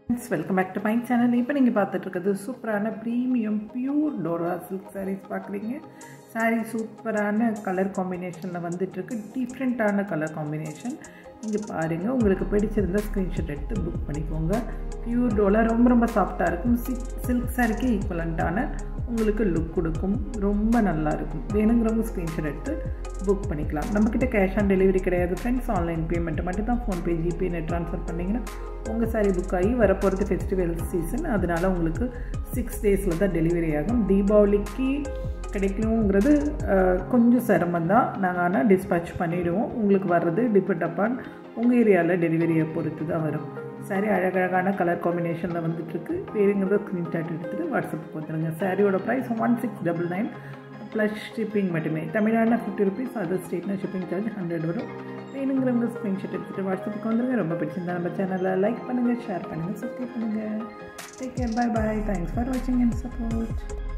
friends welcome back to my channel இப்போ நீங்கள் பார்த்துட்டு இருக்கிறது சூப்பரான premium pure Dora silk saris பார்க்குறீங்க சாரீ சூப்பரான கலர் காம்பினேஷனில் வந்துட்டுருக்கு டிஃப்ரெண்ட்டான கலர் காம்பினேஷன் நீங்கள் பாருங்கள் உங்களுக்கு பிடிச்சிருந்தா ஸ்க்ரீன்ஷாட் எடுத்து புக் பண்ணிக்கோங்க பியூர் டோலா ரொம்ப ரொம்ப சாஃப்டாக இருக்கும் சில்க் சில்க் சாரிக்கே ஈக்குவலண்ட்டான உங்களுக்கு லுக் கொடுக்கும் ரொம்ப நல்லா இருக்கும் வேணுங்கிறவங்க ஸ்க்ரீன்ஷாட் எடுத்து புக் பண்ணிக்கலாம் நம்மக்கிட்ட கேஷ் ஆன் டெலிவரி கிடையாது ஃப்ரெண்ட்ஸ் ஆன்லைன் பேமெண்ட் மட்டும் தான் ஃபோன்பே ஜிபே நெட் ட்ரான்ஸ்ஃபர் பண்ணிங்கன்னா உங்கள் சாரி புக் ஆகி வரப்போகிறது ஃபெஸ்டிவல் சீசன் அதனால் உங்களுக்கு சிக்ஸ் டேஸில் தான் டெலிவரி ஆகும் தீபாவளிக்கு கிடைக்கணுங்கிறது கொஞ்சம் சிரமம் தான் நாங்கள் ஆனால் டிஸ்பேச் பண்ணிவிடுவோம் உங்களுக்கு வர்றது டிபெண்ட் அப்பான் உங்கள் ஏரியாவில் டெலிவரியை பொறுத்து தான் வரும் சாரி அழகழகான கலர் காம்பினேஷனில் வந்துட்டுருக்கு வேறுங்கிறத ஸ்க்ரீன்ஷாட் எடுத்துகிட்டு வாட்ஸ்அப்புக்கு வந்துடுங்க சாரியோட price one six double nine plus shipping மட்டுமே தமிழ்நாடுனா ஃபிஃப்டி ருபீஸ் அதர் ஸ்டேட்னா ஷிப்பிங் சார்ஜ் ஹண்ட்ரட் வரும் வேணுங்கிறவங்க ஸ்க்ரீன்ஷாட் எடுத்துகிட்டு வாட்ஸ்அப்புக்கு வந்துருங்க ரொம்ப பிடிச்சிருந்தா நம்ம சேனலில் லைக் பண்ணுங்கள் ஷேர் பண்ணுங்கள் சப்ஸ்கிரைப் பண்ணுங்கள் take care bye bye thanks for வாட்சிங் அண்ட் சப்போர்ட்